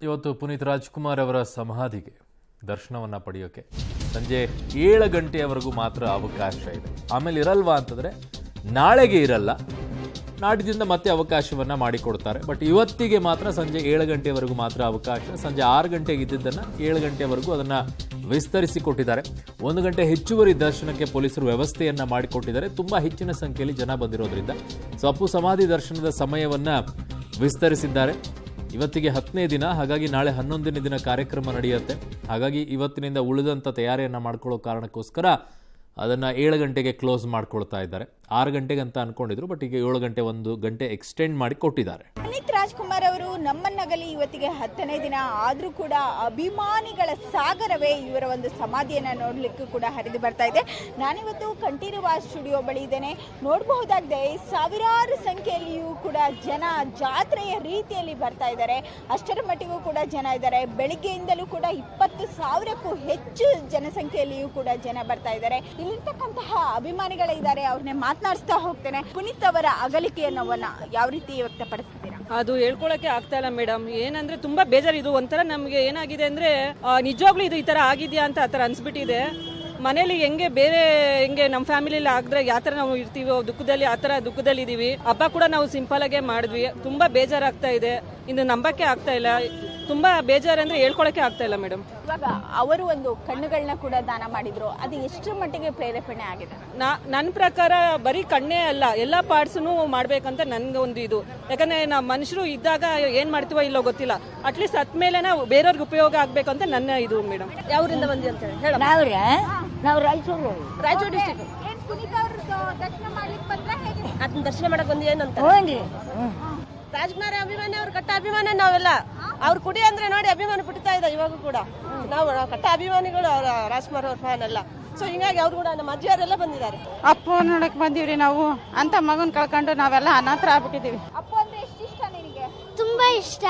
ಇವತ್ತು ಪುನೀತ್ ರಾಜ್ಕುಮಾರ್ ಅವರ ಸಮಾಧಿಗೆ ದರ್ಶನವನ್ನ ಪಡೆಯೋಕೆ ಸಂಜೆ ಏಳು ಗಂಟೆಯವರೆಗೂ ಮಾತ್ರ ಅವಕಾಶ ಇದೆ ಆಮೇಲೆ ಇರಲ್ವಾ ಅಂತಂದ್ರೆ ನಾಳೆಗೆ ಇರಲ್ಲ ನಾಡಿದಿಂದ ಮತ್ತೆ ಅವಕಾಶವನ್ನ ಮಾಡಿಕೊಡ್ತಾರೆ ಬಟ್ ಇವತ್ತಿಗೆ ಮಾತ್ರ ಸಂಜೆ ಏಳು ಗಂಟೆವರೆಗೂ ಮಾತ್ರ ಅವಕಾಶ ಸಂಜೆ ಆರು ಗಂಟೆಗೆ ಇದ್ದಿದ್ದನ್ನ ಏಳು ಗಂಟೆವರೆಗೂ ಅದನ್ನ ವಿಸ್ತರಿಸಿ ಕೊಟ್ಟಿದ್ದಾರೆ ಒಂದು ಗಂಟೆ ಹೆಚ್ಚುವರಿ ದರ್ಶನಕ್ಕೆ ಪೊಲೀಸರು ವ್ಯವಸ್ಥೆಯನ್ನ ಮಾಡಿಕೊಟ್ಟಿದ್ದಾರೆ ತುಂಬಾ ಹೆಚ್ಚಿನ ಸಂಖ್ಯೆಯಲ್ಲಿ ಜನ ಬಂದಿರೋದ್ರಿಂದ ಸೊ ಅಪ್ಪು ಸಮಾಧಿ ದರ್ಶನದ ಸಮಯವನ್ನ ವಿಸ್ತರಿಸಿದ್ದಾರೆ ಇವತ್ತಿಗೆ ಹತ್ತನೇ ದಿನ ಹಾಗಾಗಿ ನಾಳೆ ಹನ್ನೊಂದನೇ ದಿನ ಕಾರ್ಯಕ್ರಮ ನಡೆಯುತ್ತೆ ಹಾಗಾಗಿ ಇವತ್ತಿನಿಂದ ಉಳಿದಂಥ ತಯಾರಿಯನ್ನು ಮಾಡ್ಕೊಳ್ಳೋ ಕಾರಣಕ್ಕೋಸ್ಕರ ಅದನ್ನು ಏಳು ಗಂಟೆಗೆ ಕ್ಲೋಸ್ ಮಾಡ್ಕೊಳ್ತಾ ಇದ್ದಾರೆ ಆರು ಗಂಟೆಗೆ ಅಂತ ಅನ್ಕೊಂಡಿದ್ರು ಬಟ್ ಈಗ ಏಳು ಗಂಟೆ ಒಂದು ಗಂಟೆ ಎಕ್ಸ್ಟೆಂಡ್ ಮಾಡಿ ಕೊಟ್ಟಿದ್ದಾರೆ ಪುನೀತ್ ರಾಜ್ಕುಮಾರ್ ಅವರು ನಮ್ಮನ್ನಗಲಿ ಇವತ್ತಿಗೆ ಹತ್ತನೇ ದಿನ ಆದರೂ ಕೂಡ ಅಭಿಮಾನಿಗಳ ಸಾಗರವೇ ಇವರ ಒಂದು ಸಮಾಧಿಯನ್ನು ನೋಡಲಿಕ್ಕೂ ಕೂಡ ಹರಿದು ಬರ್ತಾ ಇದೆ ನಾನಿವತ್ತು ಕಂಠೀರವ ಸ್ಟುಡಿಯೋ ಬಳಿ ಇದ್ದೇನೆ ನೋಡಬಹುದಾಗಿದೆ ಸಾವಿರಾರು ಸಂಖ್ಯೆಯಲ್ಲಿಯೂ ಕೂಡ ಜನ ಜಾತ್ರೆಯ ರೀತಿಯಲ್ಲಿ ಬರ್ತಾ ಇದ್ದಾರೆ ಅಷ್ಟರ ಮಟ್ಟಿಗೂ ಕೂಡ ಜನ ಇದ್ದಾರೆ ಬೆಳಿಗ್ಗೆಯಿಂದಲೂ ಕೂಡ ಇಪ್ಪತ್ತು ಸಾವಿರಕ್ಕೂ ಹೆಚ್ಚು ಜನಸಂಖ್ಯೆಯಲ್ಲಿಯೂ ಕೂಡ ಜನ ಬರ್ತಾ ಇದ್ದಾರೆ ಇಲ್ಲಿರ್ತಕ್ಕಂತಹ ಅಭಿಮಾನಿಗಳಿದ್ದಾರೆ ಅವ್ರನ್ನೇ ಮಾತನಾಡಿಸ್ತಾ ಹೋಗ್ತೇನೆ ಪುನೀತ್ ಅವರ ಅಗಲಿಕೆಯ ನೋವನ್ನ ಯಾವ ರೀತಿ ವ್ಯಕ್ತಪಡಿಸ್ತೀರಾ ಅದು ಹೇಳ್ಕೊಳಕ್ಕೆ ಆಗ್ತಾ ಇಲ್ಲ ಮೇಡಮ್ ಏನಂದ್ರೆ ತುಂಬಾ ಬೇಜಾರು ಇದು ಒಂಥರ ನಮ್ಗೆ ಏನಾಗಿದೆ ಅಂದ್ರೆ ಆ, ನಿಜವಾಗ್ಲೂ ಇದು ಈ ತರ ಆಗಿದ್ಯಾ ಅಂತ ಆತರ ಅನ್ಸ್ಬಿಟ್ಟಿದೆ ಮನೇಲಿ ಹೆಂಗೆ ಬೇರೆ ಹೆಂಗೆ ನಮ್ಮ ಫ್ಯಾಮಿಲಿಲಿ ಆಗಿದ್ರೆ ಯಾವ ತರ ನಾವು ಇರ್ತೀವೋ ದುಃಖದಲ್ಲಿ ಆ ತರ ದುಃಖದಲ್ಲಿ ಇದೀವಿ ಹಬ್ಬ ಕೂಡ ನಾವು ಸಿಂಪಲ್ ಆಗೇ ಮಾಡಿದ್ವಿ ತುಂಬಾ ಬೇಜಾರಾಗ್ತಾ ಇದೆ ಇನ್ನು ನಂಬಕ್ಕೆ ಆಗ್ತಾ ಇಲ್ಲ ತುಂಬಾ ಬೇಜಾರಂದ್ರೆ ಹೇಳ್ಕೊಳಕ್ಕೆ ಆಗ್ತಾ ಇಲ್ಲ ಮೇಡಮ್ ಇವಾಗ ಅವರು ಒಂದು ಕಣ್ಣುಗಳನ್ನ ಕೂಡ ದಾನ ಮಾಡಿದ್ರು ಅದು ಎಷ್ಟರ ಮಟ್ಟಿಗೆ ಪ್ರೇರೇಪಣೆ ಆಗಿದೆ ನಾ ನನ್ನ ಪ್ರಕಾರ ಬರೀ ಕಣ್ಣೇ ಅಲ್ಲ ಎಲ್ಲ ಪಾರ್ಟ್ಸ್ನು ಮಾಡ್ಬೇಕಂತ ನನ್ಗೆ ಒಂದು ಇದು ಯಾಕಂದ್ರೆ ನಾವು ಮನುಷ್ಯರು ಇದ್ದಾಗ ಏನ್ ಮಾಡ್ತೀವೋ ಇಲ್ಲೋ ಗೊತ್ತಿಲ್ಲ ಅಟ್ಲೀಸ್ಟ್ ಸತ್ ಮೇಲೆ ನಾವು ಬೇರೆಯವ್ರಿಗೆ ಉಪಯೋಗ ಆಗ್ಬೇಕಂತ ನನ್ನ ಇದು ಮೇಡಮ್ ಯಾವ್ರಿಂದ ಬಂದಿ ಅಂತ ಹೇಳಿ ನಾವ್ರೆ ನಾವು ರಾಯಚೂರು ರಾಯಚೂರು ಡಿಸ್ಟಿಕ್ ಏನ್ ಪುನೀತ್ ಅವ್ರದ್ದು ದರ್ಶನ ಮಾಡ್ಲಿಕ್ಕೆ ಬಂದ್ರೆ ಹೇಗೆ ಅದನ್ನ ದರ್ಶನ ಮಾಡಕ್ ಬಂದಿ ಏನಂತ ಹ್ಞೂ ರಾಜ್ಕುಮಾರ್ ಅಭಿಮಾನಿ ಅವ್ರ ಕಟ್ಟ ಅಭಿಮಾನ ನಾವೆಲ್ಲ ಅವ್ರ ಕುಡಿ ಅಂದ್ರೆ ನೋಡಿ ಅಭಿಮಾನ ಬಿಡ್ತಾ ಇದೆ ಇವಾಗ ಕೂಡ ನಾವು ನಾವು ಕಟ್ಟ ಅಭಿಮಾನಿಗಳು ಅವ್ರ ರಾಜ್ಕುಮಾರ್ ಅವ್ರ ಫ್ಯಾನ್ ಎಲ್ಲ ಸೊ ಹಿಂಗಾಗಿ ಅವ್ರು ಕೂಡ ನಮ್ಮ ಅಜ್ಜಿಯವರೆಲ್ಲ ಬಂದಿದ್ದಾರೆ ಅಪ್ಪು ನೋಡಕ್ ಬಂದೀವ್ರಿ ನಾವು ಅಂತ ಮಗನ್ ಕಳ್ಕೊಂಡು ನಾವೆಲ್ಲ ಅನಾಥರ ಆಗ್ಬಿಟ್ಟಿದೀವಿ ಅಪ್ಪು ಅಂದ್ರೆ ಎಷ್ಟು ಇಷ್ಟ ನಿನಗೆ ತುಂಬ ಇಷ್ಟ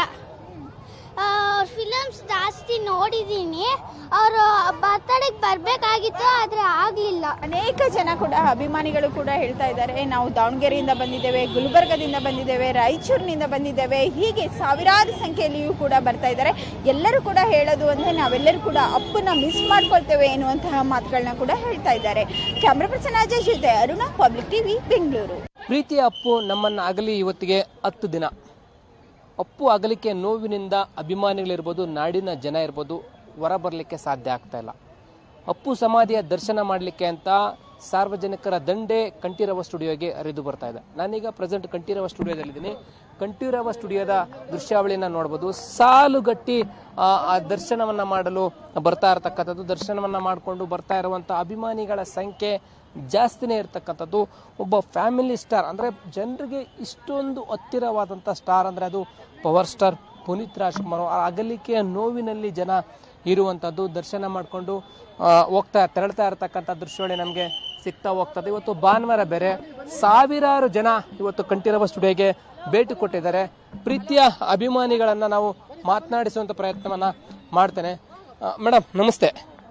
ಫಿಲಮ್ಸ್ ಜಾಸ್ತಿ ನೋಡಿದ್ದೀನಿ ಅವರು ಬರ್ತಡೆಗೆ ಬರಬೇಕಾಗಿತ್ತು ಆದರೆ ಆಗಲಿಲ್ಲ ಅನೇಕ ಜನ ಕೂಡ ಅಭಿಮಾನಿಗಳು ಕೂಡ ಹೇಳ್ತಾ ಇದ್ದಾರೆ ನಾವು ದಾವಣಗೆರೆಯಿಂದ ಬಂದಿದ್ದೇವೆ ಗುಲ್ಬರ್ಗದಿಂದ ಬಂದಿದ್ದೇವೆ ರಾಯಚೂರಿನಿಂದ ಬಂದಿದ್ದೇವೆ ಹೀಗೆ ಸಾವಿರಾರು ಸಂಖ್ಯೆಯಲ್ಲಿಯೂ ಕೂಡ ಬರ್ತಾ ಇದ್ದಾರೆ ಎಲ್ಲರೂ ಕೂಡ ಹೇಳೋದು ಅಂದ್ರೆ ನಾವೆಲ್ಲರೂ ಕೂಡ ಅಪ್ಪನ ಮಿಸ್ ಮಾಡ್ಕೊಳ್ತೇವೆ ಎನ್ನುವಂತಹ ಮಾತುಗಳನ್ನ ಕೂಡ ಹೇಳ್ತಾ ಇದ್ದಾರೆ ಕ್ಯಾಮ್ರಾ ಪರ್ಸನ್ ಅಜಯ್ ಜೊತೆ ಅರುಣ ಪಬ್ಲಿಕ್ ಟಿವಿ ಬೆಂಗಳೂರು ಪ್ರೀತಿಯ ಅಪ್ಪು ನಮ್ಮನ್ನ ಅಗಲಿ ಇವತ್ತಿಗೆ ಹತ್ತು ದಿನ ಅಪ್ಪು ಅಗಲಿಕೆ ನೋವಿನಿಂದ ಅಭಿಮಾನಿಗಳಿರ್ಬೋದು ನಾಡಿನ ಜನ ಇರ್ಬೋದು ಹೊರ ಬರಲಿಕ್ಕೆ ಸಾಧ್ಯ ಆಗ್ತಾ ಇಲ್ಲ ಅಪ್ಪು ಸಮಾಧಿಯ ದರ್ಶನ ಮಾಡಲಿಕ್ಕೆ ಅಂತ ಸಾರ್ವಜನಿಕರ ದಂಡೆ ಕಂಠೀರವ ಸ್ಟುಡಿಯೋಗೆ ಹರಿದು ಬರ್ತಾ ಇದೆ ನಾನೀಗ ಪ್ರೆಸೆಂಟ್ ಕಂಠೀರವ ಸ್ಟುಡಿಯೋದಲ್ಲಿದ್ದೀನಿ ಕಂಠೀರವ ಸ್ಟುಡಿಯೋದ ದೃಶ್ಯಾವಳಿನ ನೋಡ್ಬೋದು ಸಾಲುಗಟ್ಟಿ ಆ, ಆ ದರ್ಶನವನ್ನ ಮಾಡಲು ಬರ್ತಾ ಇರತಕ್ಕಂಥದ್ದು ದರ್ಶನವನ್ನ ಮಾಡಿಕೊಂಡು ಬರ್ತಾ ಇರುವಂಥ ಅಭಿಮಾನಿಗಳ ಸಂಖ್ಯೆ ಜಾಸ್ತಿನೇ ಇರ್ತಕ್ಕಂಥದ್ದು ಒಬ್ಬ ಫ್ಯಾಮಿಲಿ ಸ್ಟಾರ್ ಅಂದರೆ ಜನರಿಗೆ ಇಷ್ಟೊಂದು ಹತ್ತಿರವಾದಂಥ ಸ್ಟಾರ್ ಅಂದರೆ ಅದು ಪವರ್ ಸ್ಟಾರ್ ಪುನೀತ್ ರಾಜ್ಕುಮಾರ್ ಆ ಅಗಲಿಕೆಯ ನೋವಿನಲ್ಲಿ ಜನ ಇರುವಂಥದ್ದು ದರ್ಶನ ಮಾಡಿಕೊಂಡು ಹೋಗ್ತಾ ತೆರಳ್ತಾ ಇರತಕ್ಕಂಥ ದೃಶ್ಯಾವಳಿ ನಮಗೆ ಸಿಗ್ತಾ ಹೋಗ್ತದೆ ಇವತ್ತು ಭಾನುವಾರ ಬೇರೆ ಸಾವಿರಾರು ಜನ ಇವತ್ತು ಕಂಠೀರವ ಸ್ಟುಡಿಯೋಗೆ ಭೇಟಿ ಕೊಟ್ಟಿದ್ದಾರೆ ಪ್ರೀತಿಯ ಅಭಿಮಾನಿಗಳನ್ನು ನಾವು ಮಾತನಾಡಿಸುವಂಥ ಪ್ರಯತ್ನವನ್ನು ಮಾಡ್ತೇನೆ ಮೇಡಮ್ ನಮಸ್ತೆ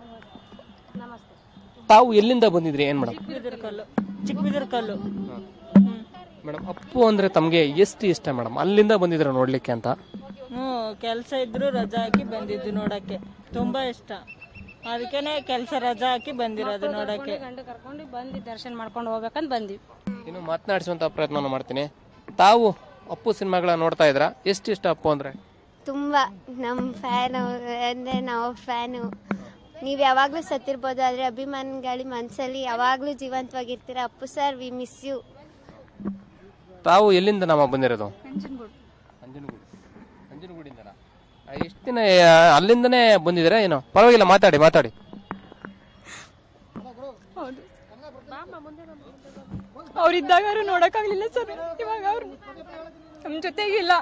ತಾವು ಎಲ್ಲಿಂದ ಬಂದಿದ್ರಿ ಏನ್ ಮೇಡಮ್ ಕಲ್ಲು ಚಿಕ್ಕ ಕಲ್ಲು ಮೇಡಮ್ ಅಪ್ಪು ಅಂದ್ರೆ ತಮಗೆ ಎಷ್ಟು ಇಷ್ಟ ಮೇಡಮ್ ಅಲ್ಲಿಂದ ಬಂದಿದ್ರ ನೋಡ್ಲಿಕ್ಕೆ ಅಂತ ಹ್ಞೂ ಕೆಲಸ ಇದ್ರು ರಜಾ ಹಾಕಿ ಬಂದಿದ್ದು ನೋಡಕ್ಕೆ ತುಂಬಾ ಇಷ್ಟ ಅದಕ್ಕೇನೆ ಕೆಲಸ ರಜಾ ಹಾಕಿ ಬಂದಿರೋದು ನೋಡಕ್ಕೆ ಗಂಡು ಕರ್ಕೊಂಡು ಬಂದು ದರ್ಶನ ಮಾಡ್ಕೊಂಡು ಹೋಗ್ಬೇಕಂತ ಬಂದ್ವಿ ಇನ್ನು ಮಾತನಾಡಿಸುವಂತ ಪ್ರಯತ್ನ ಮಾಡ್ತೀನಿ ತಾವು ಅಪ್ಪು ಸಿನಿಮಾಗಳ ನೋಡ್ತಾ ಇದ್ರ ಎಷ್ಟು ಇಷ್ಟ ಅಪ್ಪು ಅಂದ್ರೆ ತುಂಬ ನಮ್ಮ ಫ್ಯಾನ್ ಅಂದರೆ ನಾವು ಫ್ಯಾನು ನೀವು ಯಾವಾಗಲೂ ಸತ್ತಿರ್ಬೋದು ಆದರೆ ಅಭಿಮಾನಿಗಳ ಮನಸ್ಸಲ್ಲಿ ಯಾವಾಗಲೂ ಜೀವಂತವಾಗಿರ್ತೀರ Appu sir we miss you ತಾವು ಎಲ್ಲಿಂದ ನಮ್ಮ ಬಂದಿರೋದು ನಂಜನಗೂಡು ನಂಜನಗೂಡಿಂದನಾ? ಆ, ಎಷ್ಟು ದಿನ ಆ, ಅಲ್ಲಿಂದನೇ ಬಂದಿದ್ದೀರಾ ಏನೋ ಪರವಾಗಿಲ್ಲ ಮಾತಾಡಿ ಮಾತಾಡಿ ಅವ್ರಿದ್ದಾಗ ಅವ್ರು ನೋಡಕ್ಕಾಗ್ಲಿಲ್ಲ ಸರ್ ಇವಾಗ ಅವ್ರು ನಮ್ಮ ಜೊತೆಗಿಲ್ಲ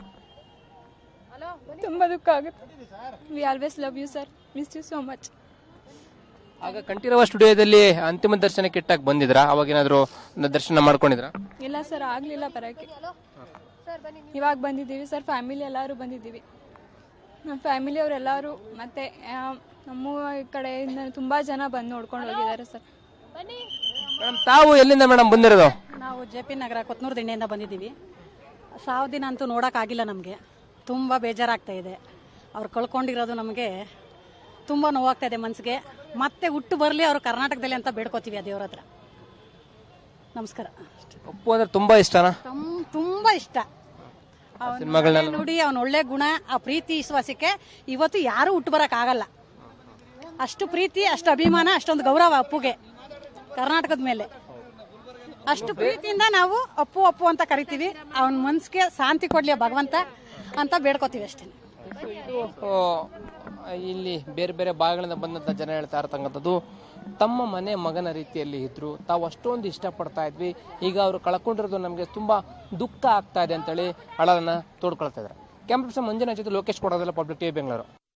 ತುಂಬಾ ದುಃಖ ಆಗುತ್ತೆ we always love you sir miss you so much ಆಗ ಕಂಠೀರವ ಸ್ಟುಡಿಯೋದಲ್ಲಿ ಅಂತಿಮ ದರ್ಶನಕ್ಕೆ ಇಟ್ಟಾಗ ಬಂದಿದ್ರಾ ಅವಾಗೇನಾದ್ರು ದರ್ಶನ ಮಾಡ್ಕೊಂಡಿದ್ರಾ ಇಲ್ಲ ಸರ್ ಆಗ್ಲಿಲ್ಲ ಬರಕ್ಕೆ ಇವಾಗ ಬಂದಿದ್ದೀವಿ ಸರ್ ಫ್ಯಾಮಿಲಿ ಎಲ್ಲರೂ ಬಂದಿದ್ದೀವಿ ನಮ್ಮ ಫ್ಯಾಮಿಲಿ ಅವರೆಲ್ಲರೂ ಮತ್ತೆ ಆ, ನಮ್ಮ ಈ ಕಡೆಯಿಂದ ತುಂಬಾ ಜನ ಬಂದು ನೋಡ್ಕೊಂಡು ಹೋಗಿದ್ದಾರೆ ಸರ್ ಮೇಡಮ್ ತಾವು ಎಲ್ಲಿಂದ ಮೇಡಮ್ ಬಂದಿರೋದು ನಾವು ಜೆ ಪಿ ನಗರ ಕೊತ್ನೂರು ದಿಣ್ಣೆಯಿಂದ ಬಂದಿದ್ದೀವಿ ಸಾವು ದಿನ ಅಂತೂ ನೋಡೋಕ್ಕಾಗಿಲ್ಲ ನಮಗೆ ತುಂಬ ಬೇಜಾರಾಗ್ತಾ ಇದೆ ಅವ್ರು ಕಳ್ಕೊಂಡಿರೋದು ನಮಗೆ ತುಂಬ ನೋವಾಗ್ತಾ ಇದೆ ಮನಸ್ಸಿಗೆ ಮತ್ತೆ ಹುಟ್ಟು ಬರಲಿ ಅವರು ಕರ್ನಾಟಕದಲ್ಲಿ ಅಂತ ಬೇಡ್ಕೋತೀವಿ ಆ ದೇವ್ರ ಹತ್ರ ನಮಸ್ಕಾರ ಅಪ್ಪು ಅಂದ್ರೆ ತುಂಬಾ ಇಷ್ಟನಾ ತಮ್ ತುಂಬ ಇಷ್ಟ ಅವ್ನ್ ಸಿನಿಮಾಗಳನ್ನೆಲ್ಲ ಒಳ್ಳೆ ನುಡಿ ಅವನ ಒಳ್ಳೆ ಗುಣ ಆ ಪ್ರೀತಿ ವಿಶ್ವಾಸಕ್ಕೆ ಇವತ್ತು ಯಾರು ಹುಟ್ಟು ಬರಕ್ ಆಗಲ್ಲ ಅಷ್ಟು ಪ್ರೀತಿ ಅಷ್ಟು ಅಭಿಮಾನ ಅಷ್ಟೊಂದು ಗೌರವ ಅಪ್ಪುಗೆ ಕರ್ನಾಟಕದ ಮೇಲೆ ಅಷ್ಟು ಪ್ರೀತಿಯಿಂದ ನಾವು ಅಪ್ಪು ಅಪ್ಪು ಅಂತ ಕರಿತೀವಿ ಅವನ ಮನ್ಸಿಗೆ ಶಾಂತಿ ಕೊಡ್ಲಿ ಆ ಭಗವಂತ ಅಂತ ಬೇಡ್ಕೋತೀವಿ ಅಷ್ಟೇ ಆ, ಇಲ್ಲಿ ಬೇರೆ ಬೇರೆ ಭಾಗಗಳಿಂದ ಬಂದಂತ ಜನ ಹೇಳ್ತಾ ಇರ್ತಕ್ಕಂಥದ್ದು ತಮ್ಮ ಮನೆ ಮಗನ ರೀತಿಯಲ್ಲಿ ಇದ್ರು ತಾವು ಅಷ್ಟೊಂದು ಇಷ್ಟಪಡ್ತಾ ಇದ್ವಿ ಈಗ ಅವರು ಕಳ್ಕೊಂಡಿರೋದು ನಮಗೆ ತುಂಬಾ ದುಃಖ ಆಗ್ತಾ ಇದೆ ಅಂತೇಳಿ ಅಳಲನ್ನ ತೋಡ್ಕೊಳ್ತಾ ಇದ್ದಾರೆ ಕ್ಯಾಮ್ರಾ ಪರ್ಸನ್ ಮಂಜುನಾಥ್ ಜೊತೆ ಲೋಕೇಶ್ ಕೊಡೋದಲ್ಲ ಪಬ್ಲಿಕ್ ಟಿವಿ ಬೆಂಗಳೂರು